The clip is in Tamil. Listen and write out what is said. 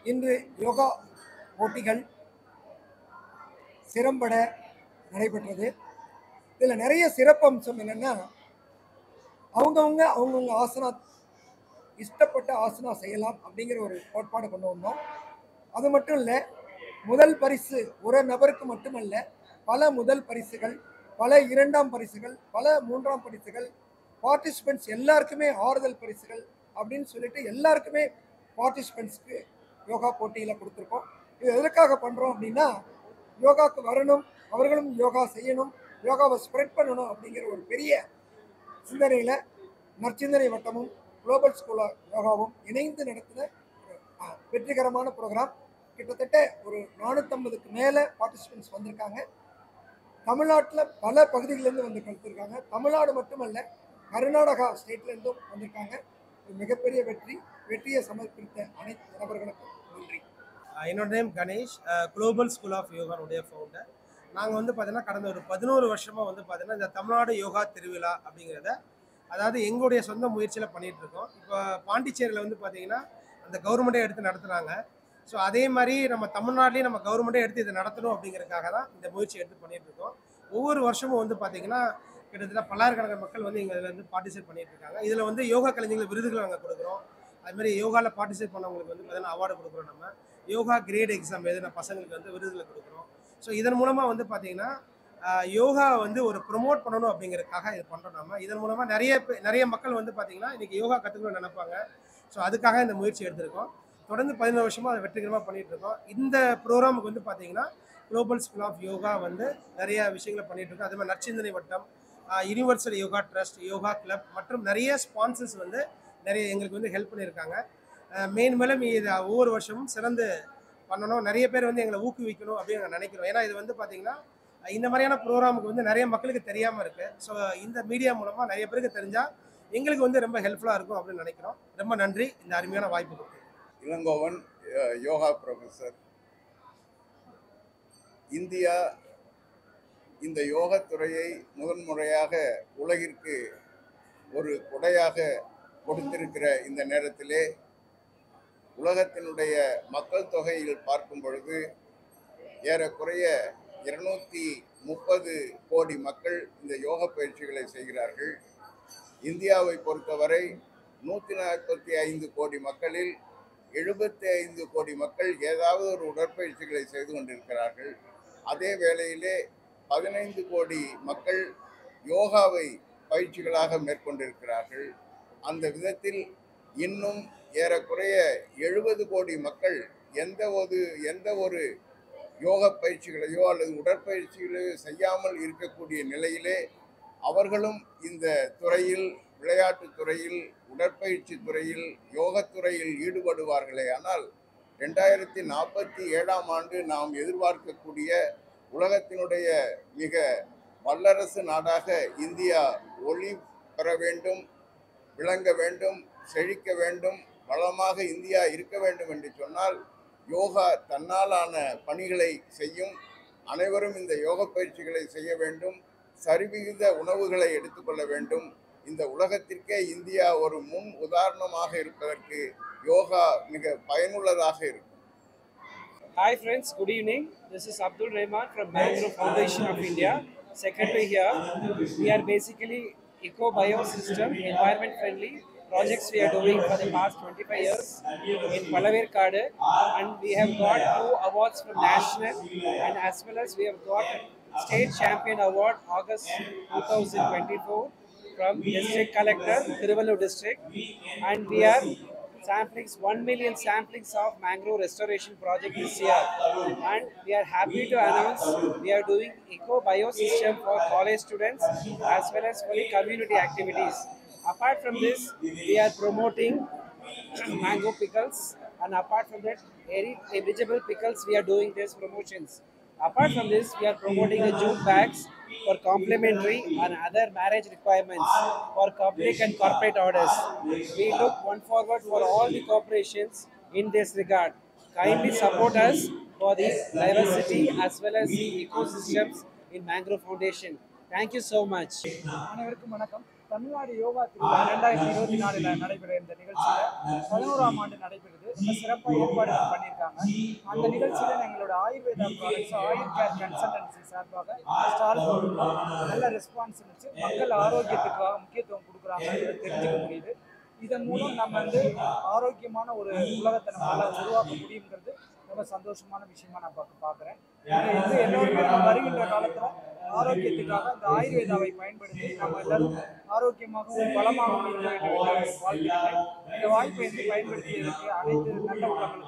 இன்று யோகா போட்டிகள் சிறம்பட நடைபெற்றது இதில் நிறைய சிறப்பம்சம் என்னென்னா அவங்கவுங்க அவங்கவுங்க ஆசனா இஷ்டப்பட்ட ஆசனா செய்யலாம் அப்படிங்கிற ஒரு கோட்பாடு கொண்டு வந்தோம் அது மட்டும் இல்லை முதல் பரிசு ஒரு நபருக்கு மட்டுமல்ல பல முதல் பரிசுகள் பல இரண்டாம் பரிசுகள் பல மூன்றாம் பரிசுகள் பார்ட்டிசிபெண்ட்ஸ் எல்லாருக்குமே ஆறுதல் பரிசுகள் அப்படின்னு சொல்லிட்டு எல்லாருக்குமே பார்ட்டிசிபெண்ட்ஸ்க்கு யோகா போட்டியில் கொடுத்துருக்கோம் இது எதற்காக பண்ணுறோம் அப்படின்னா யோகாவுக்கு வரணும் அவர்களும் யோகா செய்யணும் யோகாவை ஸ்ப்ரெட் பண்ணணும் அப்படிங்கிற ஒரு பெரிய சிந்தனையில் நற்சிந்தனை வட்டமும் குளோபல் ஸ்கூல் ஆஃப் யோகாவும் இணைந்து நடத்தின ஒரு, அஹ், வெற்றிகரமான ப்ரோக்ராம் கிட்டத்தட்ட ஒரு நானூற்றம்பதுக்கு மேலே பார்ட்டிசிபெண்ட்ஸ் வந்திருக்காங்க தமிழ்நாட்டில் பல பகுதிகளிலேருந்து வந்து கலந்துருக்காங்க தமிழ்நாடு மட்டுமல்ல கர்நாடகா ஸ்டேட்லேருந்தும் வந்திருக்காங்க ஒரு மிகப்பெரிய வெற்றி வெற்றியை சமர்ப்பித்த அனைத்து நபர்களுக்கும் நன்றி அஹ் என்னோட name Ganesh global school of யோகானுடைய ஃபவுண்டர் நாங்கள் வந்து பார்த்தீங்கன்னா கடந்த ஒரு பதினோரு வருஷமாக வந்து பார்த்தீங்கன்னா இந்த தமிழ்நாடு யோகா திருவிழா அப்படிங்கிறத அதாவது எங்களுடைய சொந்த முயற்சியில் பண்ணிட்டு இருக்கோம் இப்போ பாண்டிச்சேரியில் வந்து பார்த்தீங்கன்னா அந்த கவர்மெண்ட்டே எடுத்து நடத்துனாங்க ஸோ அதே மாதிரி நம்ம தமிழ்நாட்டிலையும் நம்ம கவர்மெண்ட்டே எடுத்து இதை நடத்தணும் அப்படிங்கிறதுக்காக தான் இந்த முயற்சி எடுத்து பண்ணிட்டு இருக்கோம் ஒவ்வொரு வருஷமும் வந்து பார்த்தீங்கன்னா கிட்டத்தட்ட பல்லாயிரக்கணக்கான மக்கள் வந்து இங்கே இதில் வந்து பார்ட்டிசிபேட் பண்ணிட்டு இருக்காங்க இதில் வந்து யோகா கலைஞர்கள் விருதுகள் நாங்கள் கொடுக்குறோம் அது மாதிரி யோகாவில் பார்ட்டிசிபேட் பண்ணவங்களுக்கு வந்து பார்த்தீங்கன்னா அவார்டு கொடுக்குறோம் நம்ம யோகா கிரேட் எக்ஸாம் எழுதின பசங்களுக்கு வந்து விருதுகளை கொடுக்குறோம் ஸோ இதன் மூலமாக வந்து பார்த்தீங்கன்னா ஆஹ், யோகா வந்து ஒரு ப்ரொமோட் பண்ணணும் அப்படிங்கிறதுக்காக இது பண்ணுறோம் நம்ம இதன் மூலமாக நிறைய பே- நிறைய மக்கள் வந்து பார்த்தீங்கன்னா இன்றைக்கி யோகா கற்றுக்கணும்னு நினைப்பாங்க ஸோ அதுக்காக இந்த முயற்சி எடுத்திருக்கோம் தொடர்ந்து பதினோரு வருஷமாக அதை வெற்றிகரமாக பண்ணிட்டு இருக்கோம் இந்த ப்ரோக்ராமுக்கு வந்து பார்த்தீங்கன்னா குளோபல் ஸ்கூல் ஆஃப் யோகா வந்து நிறைய விஷயங்களை பண்ணிட்டு இருக்கோம் அதே மாதிரி நற்சிந்தனை வட்டம் universal yoga trust yoga club மற்றும் நிறைய ஸ்பான்சர்ஸ் வந்து நிறைய எங்களுக்கு வந்து ஹெல்ப் பண்ணியிருக்காங்க அஹ் மேன் மேலும் இது ஒவ்வொரு வருஷமும் சிறந்து பண்ணணும் நிறைய பேர் வந்து எங்களை ஊக்குவிக்கணும் அப்படின்னு நாங்கள் நினைக்கிறோம் ஏன்னா இது வந்து பார்த்தீங்கன்னா அஹ் இந்த மாதிரியான ப்ரோக்ராமுக்கு வந்து நிறைய மக்களுக்கு தெரியாமல் இருக்குது ஸோ இந்த மீடியா மூலமாக நிறைய பேருக்கு தெரிஞ்சால் எங்களுக்கு வந்து ரொம்ப ஹெல்ப்ஃபுல்லாக இருக்கும் அப்படின்னு நினைக்கிறோம் ரொம்ப நன்றி இந்த அருமையான வாய்ப்புக்கு இளங்கோவன் அஹ், யோகா ப்ரொஃபஸர் இந்தியா இந்த யோகத்துறையை முதன்முறையாக உலகிற்கு ஒரு கொடையாக கொடுத்திருக்கிற இந்த நேரத்திலே உலகத்தினுடைய மக்கள் தொகையில் பார்க்கும் பொழுது ஏறக்குறைய இருநூத்தி முப்பது கோடி மக்கள் இந்த யோக பயிற்சிகளை செய்கிறார்கள் இந்தியாவை பொறுத்தவரை நூற்றி நாற்பத்தி ஐந்து கோடி மக்களில் எழுபத்தி ஐந்து கோடி மக்கள் ஏதாவது ஒரு உடற்பயிற்சிகளை செய்து கொண்டிருக்கிறார்கள் அதே வேளையிலே பதினைந்து கோடி மக்கள் யோகாவை பயிற்சிகளாக மேற்கொண்டிருக்கிறார்கள் அந்த விதத்தில் இன்னும் ஏறக்குறைய எழுபது கோடி மக்கள் எந்த ஒரு எந்த ஒரு யோக பயிற்சிகளையோ அல்லது உடற்பயிற்சிகளையோ செய்யாமல் இருக்கக்கூடிய நிலையிலே அவர்களும் இந்த துறையில் விளையாட்டுத் துறையில் உடற்பயிற்சி துறையில் யோகத்துறையில் ஈடுபடுவார்களே ஆனால் ரெண்டாயிரத்தி நாற்பத்தி ஏழாம் ஆண்டு நாம் எதிர்பார்க்கக்கூடிய உலகத்தினுடைய மிக வல்லரசு நாடாக இந்தியா ஒளி பெற வேண்டும் விளங்க வேண்டும் செழிக்க வேண்டும் வளமாக இந்தியா இருக்க வேண்டும் என்று சொன்னால் யோகா தன்னாலான பணிகளை செய்யும் அனைவரும் இந்த யோக பயிற்சிகளை செய்ய வேண்டும் சரிவிகித உணவுகளை எடுத்துக்கொள்ள வேண்டும் இந்த உலகத்திற்கே இந்தியா ஒரு முன் உதாரணமாக இருப்பதற்கு யோகா மிக பயனுள்ளதாக இருக்கும் Hi friends, good evening. This is Abdul Rahman from Mangrove Foundation of India, secretary here. We are basically eco biosystem, environment friendly projects we are doing for the past 25 years in Palaverkadu and we have got two awards from national and as well as we have got state champion award August 2024 from district collector Tiruvallur district and we are samplings 1 million samplings of mangrove restoration project this year and we are happy to announce we are doing eco biosystem for college students as well as for the community activities apart from this we are promoting mango pickles and apart from that very eligible pickles we are doing these promotions apart from this we are promoting the jute bags for complementary and other marriage requirements for public and corporate orders we look one forward for all the corporations in this regard kindly support us for the diversity as well as the ecosystems in mangrove foundation thank you so much அனைவருக்கும் வணக்கம் தமிழ்நாடு யோகா திருவிழா ரெண்டாயிரத்தி இருபத்தி நாலுல நடைபெற இந்த நிகழ்ச்சியில பதினோராம் ஆண்டு நடைபெறுது ரொம்ப சிறப்பாக ஏற்பாடுகள் பண்ணியிருக்காங்க அந்த நிகழ்ச்சியில எங்களோட Ayurveda products Ayur care consultancy சார்பாக ஸ்டால் போட்டுருக்கோம் நல்ல ரெஸ்பான்ஸ் இருந்துச்சு மக்கள் ஆரோக்கியத்துக்காக முக்கியத்துவம் கொடுக்குறாங்க தெரிஞ்சுக்க முடியுது இதன் மூலம் நம்ம வந்து ஆரோக்கியமான ஒரு உலகத்தை நம்மளால உருவாக்க முடியுங்கிறது ரொம்ப சந்தோஷமான விஷயமா நான் பார்க்க பார்க்குறேன் இதை வந்து எல்லோருமே நம்ம வருகின்ற காலத்துல ஆரோக்கியத்துக்காக இந்த ஆயுர்வேதாவை பயன்படுத்தி நம்ம எல்லாரும் ஆரோக்கியமாகவும் பலமாகவும் இருக்க வேண்டும் என்று வாழ்த்துக்கிறேன் இந்த வாய்ப்பை வந்து பயன்படுத்தியதற்கு அனைத்து நல்ல உள்ளங்களுக்கும்